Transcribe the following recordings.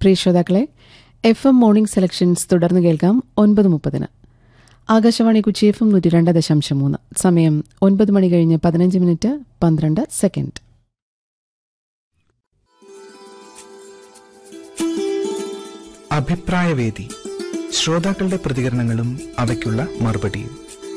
പ്രിയ ശ്രോതാക്കളെ F M morning selections തുടർന്ന് കേൾക്കാം ഒൻപത് മുപ്പതിന് ആകാശവാണി കുച്ചി എഫ് എം നൂറ്റി രണ്ട് ദശാംശം മൂന്ന് സമയം ഒൻപത് മണി കഴിഞ്ഞ് പതിനഞ്ച് മിനിറ്റ് പന്ത്രണ്ട് സെക്കൻഡ് അഭിപ്രായവേദി ശ്രോതാക്കളുടെ പ്രതികരണങ്ങളും അവയ്ക്കുള്ള മറുപടിയും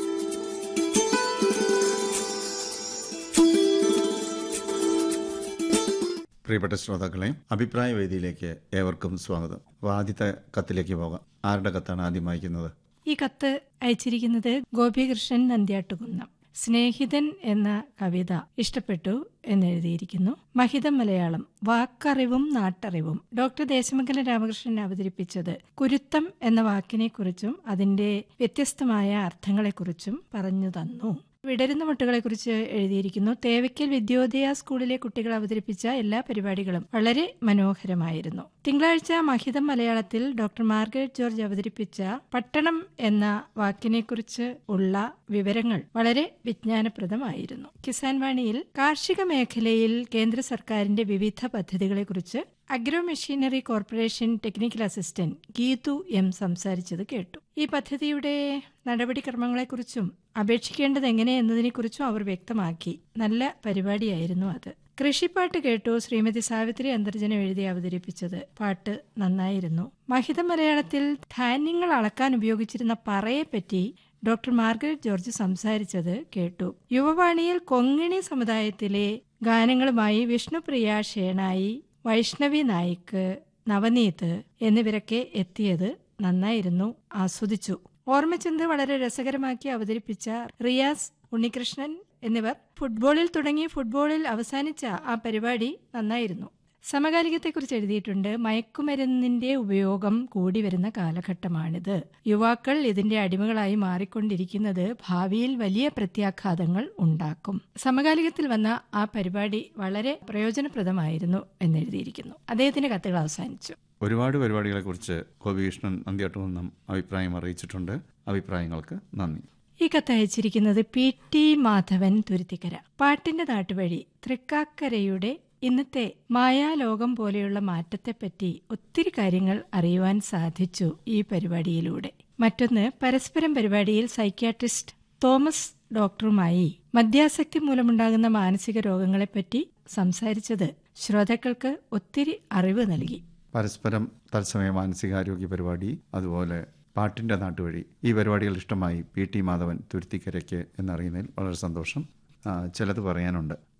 പ്രിയപ്പെട്ട ശ്രോതാക്കളെ അഭിപ്രായ വേദിയിലേക്ക് ഏവർക്കും സ്വാഗതം അപ്പോൾ ആദ്യത്തെ കത്തിലേക്ക് പോകാം ആരുടെ കത്താണ് ആദ്യം വായിക്കുന്നത് ഈ കത്ത് അയച്ചിരിക്കുന്നത് ഗോപികൃഷ്ണൻ നന്ദ്യാട്ടുകുന്നം സ്നേഹിതൻ എന്ന കവിത ഇഷ്ടപ്പെട്ടു എന്നെഴുതിയിരിക്കുന്നു മഹിതം മലയാളം വാക്കറിവും നാട്ടറിവും ഡോക്ടർ ദേശമംഗലം രാമകൃഷ്ണൻ അവതരിപ്പിച്ചത് കുരുത്തം എന്ന വാക്കിനെക്കുറിച്ചും അതിന്റെ വ്യത്യസ്തമായ അർത്ഥങ്ങളെക്കുറിച്ചും പറഞ്ഞു തന്നു വിടരുന്ന മുട്ടുകളെക്കുറിച്ച് എഴുതിയിരിക്കുന്നു തേവയ്ക്കൽ വിദ്യോദയ സ്കൂളിലെ കുട്ടികൾ അവതരിപ്പിച്ച എല്ലാ പരിപാടികളും വളരെ മനോഹരമായിരുന്നു തിങ്കളാഴ്ച മഹിതം മലയാളത്തിൽ ഡോക്ടർ മാർഗരറ്റ് ജോർജ് അവതരിപ്പിച്ച പട്ടണം എന്ന വാക്കിനെക്കുറിച്ച് ഉള്ള വിവരങ്ങൾ വളരെ വിജ്ഞാനപ്രദമായിരുന്നു കിസാൻ വാണിയിൽ കാർഷിക മേഖലയിൽ കേന്ദ്ര സർക്കാരിന്റെ വിവിധ പദ്ധതികളെക്കുറിച്ച് agro machinery corporation technical assistant Geethu M സംസാരിച്ചത് കേട്ടു ഈ പദ്ധതിയുടെ നടപടിക്രമങ്ങളെക്കുറിച്ചും അപേക്ഷിക്കേണ്ടത് എങ്ങനെ എന്നതിനെക്കുറിച്ചും അവർ വ്യക്തമാക്കി നല്ല പരിപാടിയായിരുന്നു അത് കൃഷിപ്പാട്ട് കേട്ടു ശ്രീമതി സാവിത്രി അന്തർജനം എഴുതി അവതരിപ്പിച്ചത് പാട്ട് നന്നായിരുന്നു മഹിത മലയാളത്തിൽ ധാന്യങ്ങൾ അളക്കാൻ ഉപയോഗിച്ചിരുന്ന പറയെപ്പറ്റി ഡോക്ടർ മാർഗരറ്റ് ജോർജ് സംസാരിച്ചത് കേട്ടു യുവവാണിയിൽ കൊങ്ങിണി സമുദായത്തിലെ ഗാനങ്ങളുമായി വിഷ്ണുപ്രിയ ഷേണായി വൈഷ്ണവി നായിക്ക് നവനീത് എന്നിവരൊക്കെ എത്തിയത് നന്നായിരുന്നു ആസ്വദിച്ചു ഓർമ്മചന്ദ് വളരെ രസകരമാക്കി അവതരിപ്പിച്ച റിയാസ് ഉണ്ണികൃഷ്ണൻ എന്നിവർ ഫുട്ബോളിൽ തുടങ്ങി ഫുട്ബോളിൽ അവസാനിച്ച ആ പരിപാടി നന്നായിരുന്നു സമകാലികത്തെക്കുറിച്ച് എഴുതിയിട്ടുണ്ട് മയക്കുമരുന്നിന്റെ ഉപയോഗം കൂടി വരുന്ന കാലഘട്ടമാണിത് യുവാക്കൾ ഇതിന്റെ അടിമകളായി മാറിക്കൊണ്ടിരിക്കുന്നത് ഭാവിയിൽ വലിയ പ്രത്യാഘാതങ്ങൾ ഉണ്ടാക്കും സമകാലികത്തിൽ വന്ന ആ പരിപാടി വളരെ പ്രയോജനപ്രദമായിരുന്നു എന്നെഴുതിയിരിക്കുന്നു അദ്ദേഹത്തിന്റെ കത്തുകൾ അവസാനിച്ചു ഒരുപാട് പരിപാടികളെക്കുറിച്ച് ഗോപികൃഷ്ണൻ നന്ദിയാട്ടുകുന്നം അഭിപ്രായം അറിയിച്ചിട്ടുണ്ട് അഭിപ്രായങ്ങൾക്ക് നന്ദി ഈ കത്ത് അയച്ചിരിക്കുന്നത് പി ടി മാധവൻ തുരുത്തിക്കര പാട്ടിന്റെ നാട്ടുവഴി തൃക്കാക്കരയുടെ ഇന്നത്തെ മായാലോകം പോലെയുള്ള മാറ്റത്തെപ്പറ്റി ഒത്തിരി കാര്യങ്ങൾ അറിയുവാൻ സാധിച്ചു ഈ പരിപാടിയിലൂടെ മറ്റൊന്ന് പരസ്പരം പരിപാടിയിൽ സൈക്യാട്രിസ്റ്റ് തോമസ് ഡോക്ടറുമായി മദ്യാസക്തി മൂലമുണ്ടാകുന്ന മാനസിക രോഗങ്ങളെപ്പറ്റി സംസാരിച്ചത് ശ്രോതാക്കൾക്ക് ഒത്തിരി അറിവ് നൽകി പരസ്പരം തത്സമയ മാനസികാരോഗ്യ പരിപാടി അതുപോലെ പാട്ടിൻ്റെ നാട്ടുവഴി ഈ പരിപാടികൾ ഇഷ്ടമായി പി ടി മാധവൻ തുരുത്തിക്കരയ്ക്ക് എന്നറിയുന്നതിൽ വളരെ സന്തോഷം ആ, ചിലത് പറയാനുണ്ട്